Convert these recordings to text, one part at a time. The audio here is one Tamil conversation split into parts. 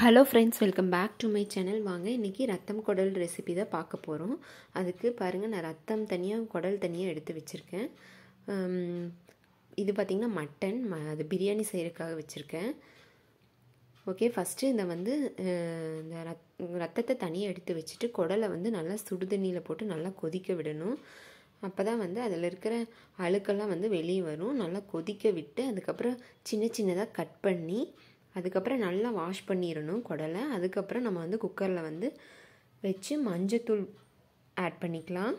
hello friends welcome back to my channel வாங்க இன்றைக்கி ரத்தம் குடல் ரெசிபி தான் பார்க்க போகிறோம் அதுக்கு பாருங்கள் நான் ரத்தம் தனியாக குடல் தனியாக எடுத்து வச்சுருக்கேன் உம், இது பார்த்திங்கன்னா மட்டன் ம அது பிரியாணி செய்கிறதுக்காக வச்சுருக்கேன் ஓகே ஃபஸ்ட்டு இந்த வந்து அஹ், இந்த ரத் ரத்தத்தை தனியாக எடுத்து வச்சுட்டு குடலை வந்து நல்லா சுடுதண்ணியில் போட்டு நல்லா கொதிக்க விடணும் அப்போ தான் வந்து அதில் இருக்கிற அழுக்கெல்லாம் வந்து வெளியே வரும் நல்லா கொதிக்க விட்டு அதுக்கப்புறம் சின்ன சின்னதாக கட் பண்ணி அதுக்கப்புறம் நல்லா வாஷ் பண்ணிடணும் குடலை அதுக்கப்புறம் நம்ம வந்து குக்கரில் வந்து வச்சு மஞ்சத்தூள் ஆட் பண்ணிக்கலாம்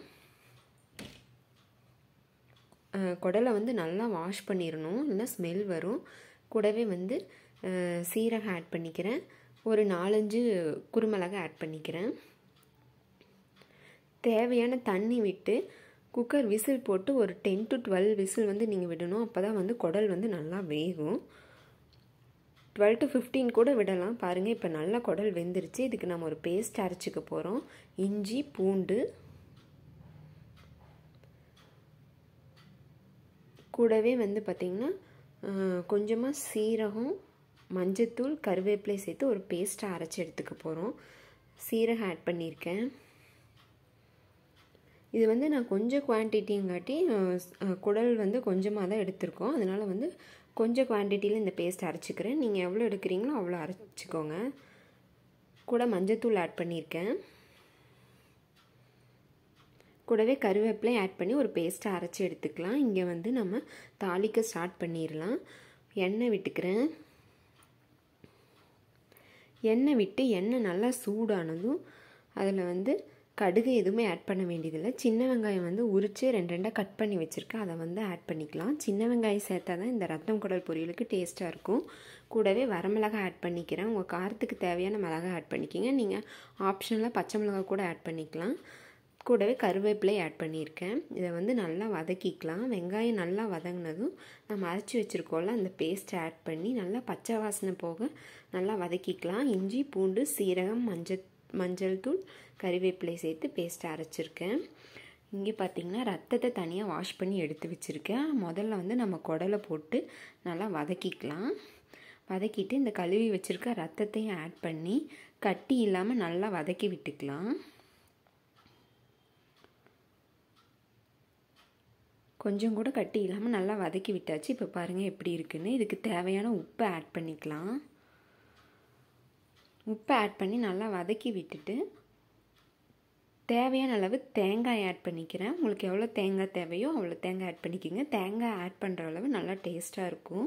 அஹ் குடலை வந்து நல்லா வாஷ் பண்ணிடணும் இல்லைன்னா ஸ்மெல் வரும் கூடவே வந்து அஹ் சீரகம் ஆட் பண்ணிக்கிறேன் ஒரு நாலஞ்சு குருமிளகை ஆட் பண்ணிக்கிறேன் தேவையான தண்ணி விட்டு குக்கர் விசில் போட்டு ஒரு டென் டு டுவெல் விசில் வந்து நீங்கள் விடணும் அப்போ தான் வந்து குடல் வந்து நல்லா வேகும் டுவெல் டு ஃபிஃப்டீன் கூட விடலாம் பாருங்கள் இப்போ நல்லா குடல் வெந்துருச்சு இதுக்கு நம்ம ஒரு பேஸ்ட் அரைச்சிக்க போகிறோம் இஞ்சி பூண்டு கூடவே வந்து பார்த்திங்கன்னா கொஞ்சமாக சீரகம் மஞ்சத்தூள் கருவேப்பிலை சேர்த்து ஒரு பேஸ்ட்டை அரைச்சி எடுத்துக்க போகிறோம் சீரகம் ஆட் பண்ணியிருக்கேன் இது வந்து நான் கொஞ்சம் குவான்டிட்டிங்காட்டி குடல் வந்து கொஞ்சமாக தான் எடுத்திருக்கோம் அதனால் வந்து கொஞ்சம் குவான்டிட்டியில் இந்த பேஸ்ட் அரைச்சிக்கிறேன் நீங்கள் எவ்வளோ எடுக்கிறீங்களோ அவ்வளோ அரைச்சிக்கோங்க கூட மஞ்சத்தூள் ஆட் பண்ணியிருக்கேன் கூடவே கருவேப்பிலை ஆட் பண்ணி ஒரு பேஸ்ட்டை அரைச்சி எடுத்துக்கலாம் இங்கே வந்து நம்ம தாளிக்க ஸ்டார்ட் பண்ணிடலாம் எண்ணெய் விட்டுக்கிறேன் எண்ணெய் விட்டு எண்ணெய் நல்லா சூடானதும் அதில் வந்து கடுகு எதுவுமே ஆட் பண்ண வேண்டியதில்லை சின்ன வெங்காயம் வந்து உரித்து ரெண்டு ரெண்டாக கட் பண்ணி வச்சுருக்கேன் அதை வந்து ஆட் பண்ணிக்கலாம் சின்ன வெங்காயம் சேர்த்தா தான் இந்த ரத்தம் குடல் பொரியலுக்கு டேஸ்ட்டாக இருக்கும் கூடவே வரமிளகாய் ஆட் பண்ணிக்கிறேன் உங்கள் காரத்துக்கு தேவையான மிளகாய் ஆட் பண்ணிக்கிங்க நீங்கள் ஆப்ஷனலாக பச்சை மிளகாய் கூட ஆட் பண்ணிக்கலாம் கூடவே கருவேப்பிலை ஆட் பண்ணியிருக்கேன் இதை வந்து நல்லா வதக்கிக்கலாம் வெங்காயம் நல்லா வதங்கினதும் நம்ம அரைச்சி வச்சுருக்கோம்ல அந்த பேஸ்ட்டை ஆட் பண்ணி நல்லா பச்சை வாசனை போக நல்லா வதக்கிக்கலாம் இஞ்சி பூண்டு சீரகம் மஞ்சள் மஞ்சள் தூள் கறிவேப்பிலை சேர்த்து பேஸ்ட்டை அரைச்சிருக்கேன் இங்கே பார்த்திங்கன்னா ரத்தத்தை தனியாக வாஷ் பண்ணி எடுத்து வச்சுருக்கேன் முதல்ல வந்து நம்ம குடலை போட்டு நல்லா வதக்கிக்கலாம் வதக்கிட்டு இந்த கழுவி வச்சுருக்க ரத்தத்தையும் ஆட் பண்ணி கட்டி இல்லாமல் நல்லா வதக்கி விட்டுக்கலாம் கொஞ்சம் கூட கட்டி இல்லாமல் நல்லா வதக்கி விட்டாச்சு இப்போ பாருங்கள் எப்படி இருக்குன்னு இதுக்கு தேவையான உப்பை ஆட் பண்ணிக்கலாம் உப்பை ஆட் பண்ணி நல்லா வதக்கி விட்டுட்டு தேவையான அளவு தேங்காய் ஆட் பண்ணிக்கிறேன் உங்களுக்கு எவ்வளோ தேங்காய் தேவையோ அவ்வளோ தேங்காய் ஆட் பண்ணிக்கோங்க தேங்காய் ஆட் பண்ணுற அளவு நல்லா டேஸ்ட்டாக இருக்கும்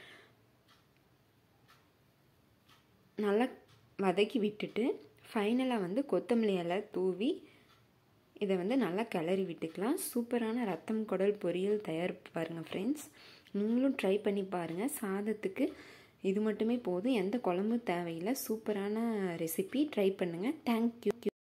நல்லா வதக்கி விட்டுட்டு ஃபைனலாக வந்து கொத்தமல்லி இலை தூவி இதை வந்து நல்லா கிளறி விட்டுக்கலாம் சூப்பரான ரத்தம் குடல் பொரியல் தயார் பாருங்கள் ஃப்ரெண்ட்ஸ் நீங்களும் ட்ரை பண்ணி பாருங்கள் சாதத்துக்கு இது மட்டுமே போதும் எந்த குழம்பும் தேவையில்லை சூப்பரான ரெசிபி ட்ரை பண்ணுங்கள் தேங்க்யூ